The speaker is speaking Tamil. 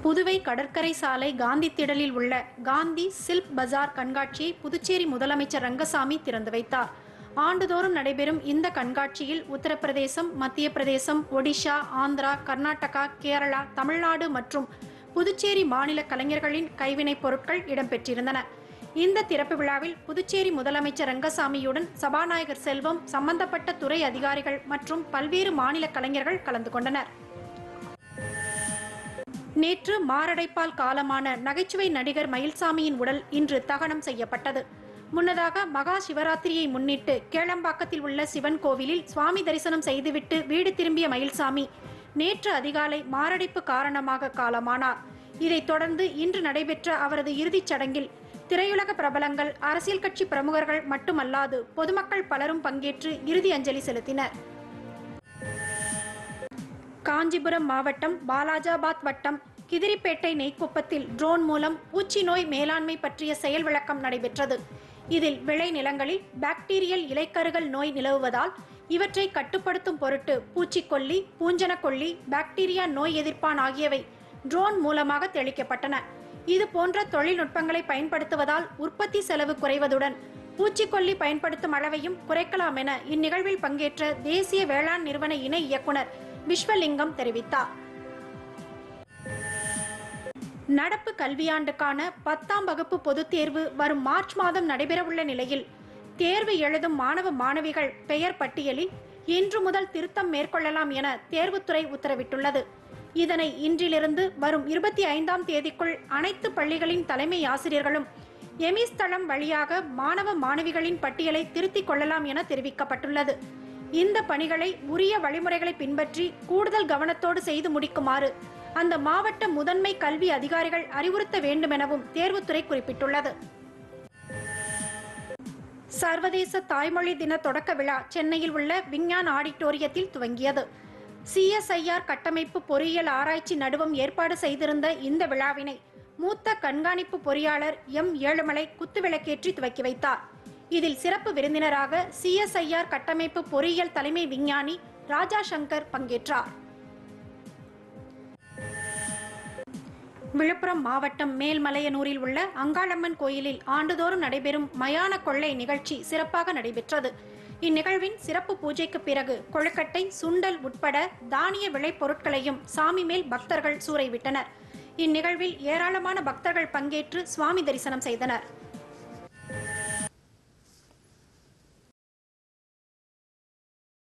புதுவை கடற்கரை சாலை காந்தி திடலில் உள்ள காந்தி சில்க் பஜார் கண்காட்சியை புதுச்சேரி முதலமைச்சர் ரங்கசாமி திறந்து வைத்தார் ஆண்டுதோறும் நடைபெறும் இந்த கண்காட்சியில் உத்தரப்பிரதேசம் மத்திய பிரதேசம் ஒடிஷா ஆந்திரா கர்நாடகா கேரளா தமிழ்நாடு மற்றும் புதுச்சேரி மாநில கலைஞர்களின் கைவினைப் பொருட்கள் இடம்பெற்றிருந்தன இந்த திறப்பு விழாவில் புதுச்சேரி முதலமைச்சர் ரங்கசாமியுடன் சபாநாயகர் செல்வம் சம்பந்தப்பட்ட துறை அதிகாரிகள் மற்றும் பல்வேறு மாநில கலைஞர்கள் கலந்து கொண்டனர் நேற்று மாரடைப்பால் காலமான நகைச்சுவை நடிகர் மயில்சாமியின் உடல் இன்று தகனம் செய்யப்பட்டது முன்னதாக மகா சிவராத்திரியை முன்னிட்டு கேளம்பாக்கத்தில் உள்ள சிவன் கோவிலில் சுவாமி தரிசனம் செய்துவிட்டு வீடு திரும்பிய மயில்சாமி நேற்று அதிகாலை மாரடைப்பு காரணமாக காலமானார் இதைத் தொடர்ந்து இன்று நடைபெற்ற அவரது இறுதிச் சடங்கில் திரையுலக பிரபலங்கள் அரசியல் கட்சி பிரமுகர்கள் மட்டுமல்லாது பொதுமக்கள் பலரும் பங்கேற்று இறுதி அஞ்சலி செலுத்தினர் காஞ்சிபுரம் மாவட்டம் பாலாஜாபாத் வட்டம் கிதிரிப்பேட்டை நெய்க்குப்பத்தில் ட்ரோன் மூலம் பூச்சி நோய் மேலாண்மை பற்றிய செயல் விளக்கம் நடைபெற்றது இதில் விளை நிலங்களில் பாக்டீரியல் இலைக்கருகள் நோய் நிலவுவதால் இவற்றை கட்டுப்படுத்தும் பொருட்டு பூச்சிக்கொல்லி பூஞ்சனக்கொல்லி பாக்டீரியா நோய் எதிர்ப்பான் ஆகியவை ட்ரோன் மூலமாக தெளிக்கப்பட்டன இது போன்ற தொழில்நுட்பங்களை பயன்படுத்துவதால் உற்பத்தி செலவு குறைவதுடன் பூச்சிக்கொல்லி பயன்படுத்தும் அளவையும் குறைக்கலாம் என இந்நிகழ்வில் பங்கேற்ற தேசிய வேளாண் நிறுவன இணை இயக்குனர் விஸ்வலிங்கம் தெரிவித்தார் நடப்பு கல்வியாண்டுக்கான பத்தாம் வகுப்பு பொதுத் தேர்வு வரும் மார்ச் மாதம் நடைபெறவுள்ள நிலையில் தேர்வு எழுதும் மாணவ மாணவிகள் பெயர் பட்டியலில் இன்று முதல் திருத்தம் மேற்கொள்ளலாம் என தேர்வுத்துறை உத்தரவிட்டுள்ளது இதனை இன்றிலிருந்து வரும் இருபத்தி ஐந்தாம் தேதிக்குள் அனைத்து பள்ளிகளின் தலைமை ஆசிரியர்களும் எமிஸ் தளம் வழியாக மாணவ மாணவிகளின் பட்டியலை திருத்திக் கொள்ளலாம் என தெரிவிக்கப்பட்டுள்ளது இந்த பணிகளை உரிய வழிமுறைகளை பின்பற்றி கூடுதல் கவனத்தோடு செய்து முடிக்குமாறு அந்த மாவட்ட முதன்மை கல்வி அதிகாரிகள் அறிவுறுத்த வேண்டுமெனவும் தேர்வுத்துறை குறிப்பிட்டுள்ளது சர்வதேச தாய்மொழி தின தொடக்க விழா சென்னையில் உள்ள விஞ்ஞான் ஆடிட்டோரியத்தில் துவங்கியது சிஎஸ்ஐஆர் கட்டமைப்பு பொறியியல் ஆராய்ச்சி நடுவம் ஏற்பாடு செய்திருந்த இந்த விழாவினை மூத்த கண்காணிப்பு பொறியாளர் எம் ஏழுமலை குத்துவிளக்கேற்றி துவக்கி வைத்தார் இதில் சிறப்பு விருந்தினராக சிஎஸ்ஐஆர் கட்டமைப்பு பொறியியல் தலைமை விஞ்ஞானி ராஜா சங்கர் பங்கேற்றார் விழுப்புரம் மாவட்டம் மேல்மலையனூரில் உள்ள அங்காளம்மன் கோயிலில் ஆண்டுதோறும் நடைபெறும் மயான கொள்ளை நிகழ்ச்சி சிறப்பாக நடைபெற்றது இந்நிகழ்வின் சிறப்பு பூஜைக்கு பிறகு கொழுக்கட்டை சுண்டல் உட்பட தானிய விளைபொருட்களையும் சாமி மேல் பக்தர்கள் சூறைவிட்டனர் இந்நிகழ்வில் ஏராளமான பக்தர்கள் பங்கேற்று சுவாமி தரிசனம் செய்தனர்